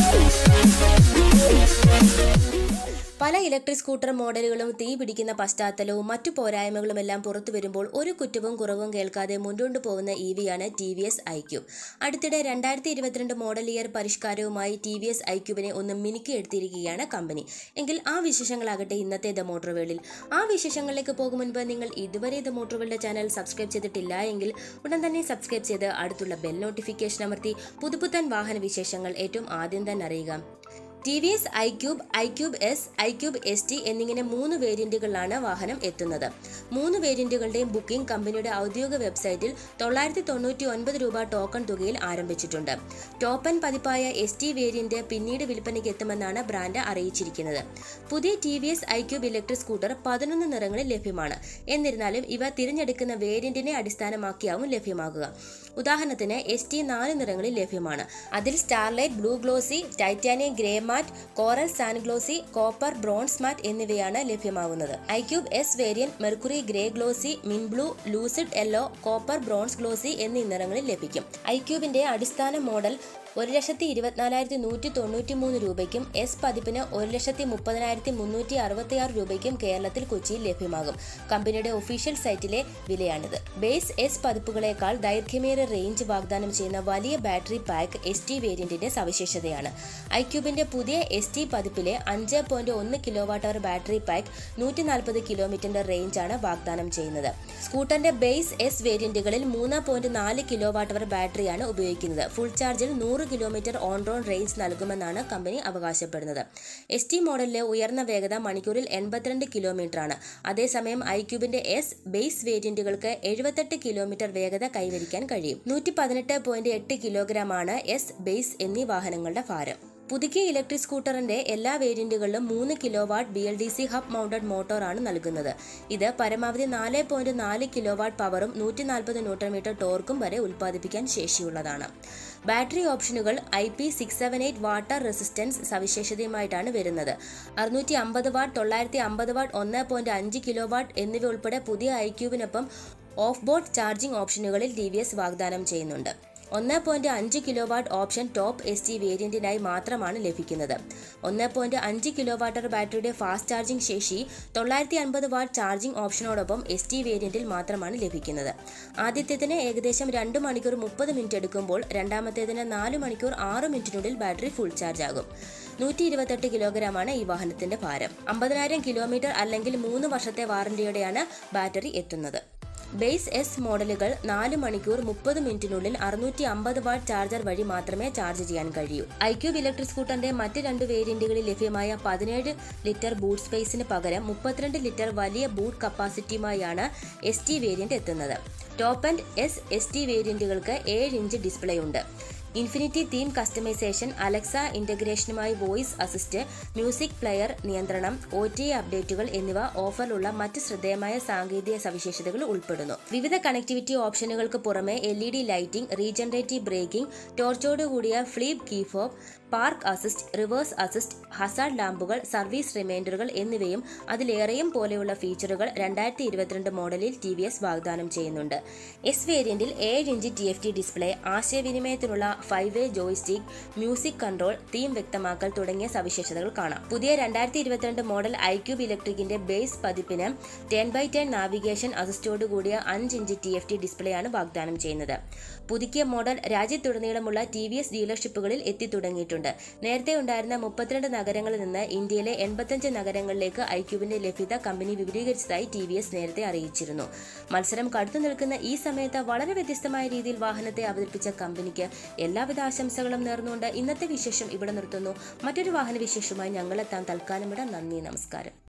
പല electric scooter മോഡലുകളും തീ പിടിക്കുന്ന പശ്ചാത്തലവും മറ്റു പോരായ്മകളുമെല്ലാം പുറത്തു വരുമ്പോൾ ഒരു കുറ്റവും കുറവും കേൾക്കാതെ മുന്നോട്ട് പോകുന്ന ഇ വിയാണ് ടി വി എസ് ഐക്യു അടുത്തിടെ രണ്ടായിരത്തി ഇരുപത്തിരണ്ട് മോഡൽ ഇയർ പരിഷ്കാരവുമായി ടി വി എസ് ഐക്യുവിനെ ഒന്ന് മിനുക്കി എടുത്തിരിക്കുകയാണ് കമ്പനി എങ്കിൽ ആ വിശേഷങ്ങളാകട്ടെ ഇന്നത്തെ ദ മോട്ടോർ വേൾഡിൽ ആ വിശേഷങ്ങളിലേക്ക് പോകും മുൻപ് നിങ്ങൾ ഇതുവരെ the motor world channel subscribe ചെയ്തിട്ടില്ല എങ്കിൽ ഉടൻ തന്നെ സബ്സ്ക്രൈബ് ചെയ്ത് അടുത്തുള്ള ബെൽ നോട്ടിഫിക്കേഷൻ അമർത്തി പുതുപുത്തൻ വാഹന വിശേഷങ്ങൾ ഏറ്റവും ആദ്യം തന്നെ അറിയുക T V S iQube iQube S iQube S T എന്നിങ്ങനെ മൂന്ന് വേരിയന്റുകളിലാണ് വാഹനം എത്തുന്നത് മൂന്ന് വേരിയന്റുകളുടെയും ബുക്കിംഗ് കമ്പനിയുടെ ഔദ്യോഗിക വെബ്സൈറ്റിൽ തൊള്ളായിരത്തി തൊണ്ണൂറ്റി ഒൻപത് രൂപ ടോക്കൺ തുകയിൽ ആരംഭിച്ചിട്ടുണ്ട് ടോപ്പൻ പതിപ്പായ എസ് ടി വേരിയന്റ് പിന്നീട് വിൽപ്പനയ്ക്ക് എത്തുമെന്നാണ് ബ്രാൻഡ് അറിയിച്ചിരിക്കുന്നത് പുതിയ T V S iQube electric scooter പതിനൊന്ന് നിറങ്ങളിൽ ലഭ്യമാണ് എന്നിരുന്നാലും ഇവ തിരഞ്ഞെടുക്കുന്ന വേരിയന്റിനെ അടിസ്ഥാനമാക്കിയാവും ലഭ്യമാകുക ഉദാഹരണത്തിന് എസ് ടി നാല് നിറങ്ങളിൽ ലഭ്യമാണ് അതിൽ starlight blue glossy titanium grey matte coral sand glossy copper bronze matte എന്നിവയാണ് ലഭ്യമാകുന്നത് iQube S variant mercury grey glossy mint blue lucid yellow copper bronze glossy എന്നീ നിറങ്ങളിൽ ലഭിക്കും ഐക്യൂബിന്റെ അടിസ്ഥാന മോഡൽ ഒരു ലക്ഷത്തി ഇരുപത്തിനാലായിരത്തി നൂറ്റി തൊണ്ണൂറ്റി മൂന്ന് രൂപയ്ക്കും എസ് പതിപ്പിന് ഒരു ലക്ഷത്തി മുപ്പതിനായിരത്തി മുന്നൂറ്റി അറുപത്തിയാറ് രൂപയ്ക്കും കേരളത്തിൽ കൊച്ചിയിൽ ലഭ്യമാകും കമ്പനിയുടെ ഒഫീഷ്യൽ സൈറ്റിലെ വിലയാണിത് ബേസ് എസ് പതിപ്പുകളേക്കാൾ ദൈർഘ്യമേറിയ റേഞ്ച് വാഗ്ദാനം ചെയ്യുന്ന വലിയ ബാറ്ററി പാക്ക് എസ് ടി വേരിയന്റിന്റെ സവിശേഷതയാണ് ഐക്യൂബിന്റെ പുതിയ എസ് ടി പതിപ്പിലെ അഞ്ച് പോയിന്റ് ഒന്ന് kilowatt hour battery pack നൂറ്റി നാൽപ്പത് കിലോമീറ്ററിന്റെ റേഞ്ചാണ് വാഗ്ദാനം ചെയ്യുന്നത് സ്കൂട്ടറിന്റെ ബേസ് എസ് വേരിയന്റുകളിൽ മൂന്ന് പോയിന്റ് നാല് കിലോ വാട്ട് അവർ ബാറ്ററിയാണ് ഉപയോഗിക്കുന്നത് ഫുൾ ചാർജിൽ നൂറ് കിലോമീറ്റർ ഓൺ റോഡ് റേഞ്ച് നൽകുമെന്നാണ് കമ്പനി അവകാശപ്പെടുന്നത് എസ് ടി മോഡലിലെ ഉയർന്ന വേഗത മണിക്കൂറിൽ എൺപത്തിരണ്ട് കിലോമീറ്റർ ആണ് അതേസമയം ഐക്യൂബിന്റെ എസ് ബേസ് വേരിയന്റുകൾക്ക് എഴുപത്തെട്ട് കിലോമീറ്റർ വേഗത കൈവരിക്കാൻ കഴിയും നൂറ്റി പതിനെട്ട് പോയിന്റ് എട്ട് കിലോഗ്രാം ആണ് എസ് ബേസ് എന്നീ വാഹനങ്ങളുടെ ഭാരം പുതുക്കിയ ഇലക്ട്രിക് സ്കൂട്ടറിന്റെ എല്ലാ വേരിയന്റുകളിലും മൂന്ന് kilowatt B L D C hub mounted മോട്ടോറാണ് നൽകുന്നത് ഇത് പരമാവധി നാല് പോയിന്റ് നാല് കിലോ വാട്ട് പവറും നൂറ്റി നാൽപ്പത് ന്യൂട്ടൺ മീറ്റർ ടോർക്കും വരെ ഉൽപ്പാദിപ്പിക്കാൻ ശേഷിയുള്ളതാണ് ബാറ്ററി ഓപ്ഷനുകൾ I P six seven eight water resistance സവിശേഷതയുമായിട്ടാണ് വരുന്നത് അറുന്നൂറ്റി അമ്പത് വാട്ട് തൊള്ളായിരത്തി അമ്പത് വാട്ട് ഒന്ന് പോയിന്റ് അഞ്ച് കിലോ വാട്ട് എന്നിവ ഉൾപ്പെടെ പുതിയ ഐക്യൂബിനൊപ്പം ഓഫ് ബോർഡ് ചാർജിംഗ് ഓപ്ഷനുകളിൽ ടി വി എസ് വാഗ്ദാനം ചെയ്യുന്നുണ്ട് ഒന്ന് പോയിന്റ് അഞ്ച് kilowatt option top S T വേരിയന്റിനായി മാത്രമാണ് ലഭിക്കുന്നത് ഒന്ന് പോയിന്റ് അഞ്ച് കിലോ വാട്ടർ ബാറ്ററിയുടെ ഫാസ്റ്റ് ചാർജിംഗ് ശേഷി തൊള്ളായിരത്തി അൻപത് വാട്ട് ചാർജിംഗ് ഓപ്ഷനോടൊപ്പം എസ് ടി വേരിയന്റിൽ മാത്രമാണ് ലഭിക്കുന്നത് ആദ്യത്തേതിന് ഏകദേശം രണ്ട് മണിക്കൂർ മുപ്പത് മിനിറ്റ് എടുക്കുമ്പോൾ രണ്ടാമത്തേതിന് നാല് മണിക്കൂർ ആറ് മിനിറ്റിനുള്ളിൽ ബാറ്ററി ഫുൾ ചാർജ് ആകും നൂറ്റി ഇരുപത്തെട്ട് കിലോഗ്രാമാണ് ഈ വാഹനത്തിന്റെ ഭാരം അമ്പതിനായിരം കിലോമീറ്റർ അല്ലെങ്കിൽ മൂന്ന് വർഷത്തെ വാറന്റിയോടെയാണ് ബാറ്ററി എത്തുന്നത് ബേസ് എസ് മോഡലുകൾ നാല് മണിക്കൂർ മുപ്പത് മിനിറ്റിനുള്ളിൽ അറുന്നൂറ്റി അമ്പത് വാട്ട് ചാർജർ വഴി മാത്രമേ ചാർജ് ചെയ്യാൻ കഴിയൂ ഐക്യൂബ് ഇലക്ട്രിക് സ്കൂട്ടറിന്റെ മറ്റ് രണ്ട് വേരിയന്റുകളിൽ ലഭ്യമായ പതിനേഴ് ലിറ്റർ ബൂട്ട് സ്പേസിന് പകരം മുപ്പത്തിരണ്ട് ലിറ്റർ വലിയ ബൂട്ട് കപ്പാസിറ്റിയുമായാണ് എസ് ടി വേരിയന്റ് എത്തുന്നത് top and S S T വേരിയന്റുകൾക്ക് ഏഴ് ഇഞ്ച് ഡിസ്പ്ലേ ഉണ്ട് ഇൻഫിനിറ്റി തീം കസ്റ്റമൈസേഷൻ അലക്സ ഇന്റഗ്രേഷനുമായി വോയിസ് അസിസ്റ്റ് മ്യൂസിക് പ്ലെയർ നിയന്ത്രണം ഒ ടി അപ്ഡേറ്റുകൾ എന്നിവ ഓഫറിലുള്ള മറ്റ് ശ്രദ്ധേയമായ സാങ്കേതിക സവിശേഷതകൾ ഉൾപ്പെടുന്നു വിവിധ കണക്ടിവിറ്റി ഓപ്ഷനുകൾക്ക് പുറമെ L E D lighting regenerative braking ടോർച്ചോടുകൂടിയ flip key fob park assist reverse assist hazard ലാമ്പുകൾ സർവീസ് റിമൈൻഡറുകൾ എന്നിവയും അതിലേറെയും പോലെയുള്ള ഫീച്ചറുകൾ രണ്ടായിരത്തി ഇരുപത്തിരണ്ട് മോഡലിൽ ടി വി എസ് വാഗ്ദാനം ചെയ്യുന്നുണ്ട് എസ് വേരിയന്റിൽ ഏഴ് inch T F T display ആശയവിനിമയത്തിനുള്ള five way joystick music control theme വ്യക്തമാക്കൽ തുടങ്ങിയ സവിശേഷതകൾ കാണാം പുതിയ രണ്ടായിരത്തി ഇരുപത്തിരണ്ട് മോഡൽ ഐക്യൂബ് ഇലക്ട്രിക്കിന്റെ ബേസ് പതിപ്പിന് ടെൻ ബൈ ടെൻ നാവിഗേഷൻ അസിസ്റ്റോട് കൂടിയ അഞ്ച് inch T F T display ആണ് വാഗ്ദാനം ചെയ്യുന്നത് പുതുക്കിയ മോഡൽ രാജ്യത്തുടനീളമുള്ള ടി വി എസ് ഡീലർഷിപ്പുകളിൽ എത്തിത്തുടങ്ങിയിട്ടുണ്ട് നേരത്തെ ഉണ്ടായിരുന്ന മുപ്പത്തിരണ്ട് നഗരങ്ങളിൽ നിന്ന് ഇന്ത്യയിലെ എൺപത്തഞ്ച് നഗരങ്ങളിലേക്ക് ഐക്യൂബിന്റെ ലഭ്യത കമ്പനി വിപുലീകരിച്ചതായി ടി വി എസ് നേരത്തെ അറിയിച്ചിരുന്നു മത്സരം കടുത്തു നിൽക്കുന്ന ഈ സമയത്ത് വളരെ വ്യത്യസ്തമായ രീതിയിൽ വാഹനത്തെ അവതരിപ്പിച്ച കമ്പനിക്ക് എല്ലാവിധ ആശംസകളും നേർന്നുകൊണ്ട് ഇന്നത്തെ വിശേഷം ഇവിടെ നിർത്തുന്നു മറ്റൊരു വാഹന വിശേഷമായി ഞങ്ങളെത്താൻ തൽക്കാലം ഇവിടെ നന്ദി നമസ്കാരം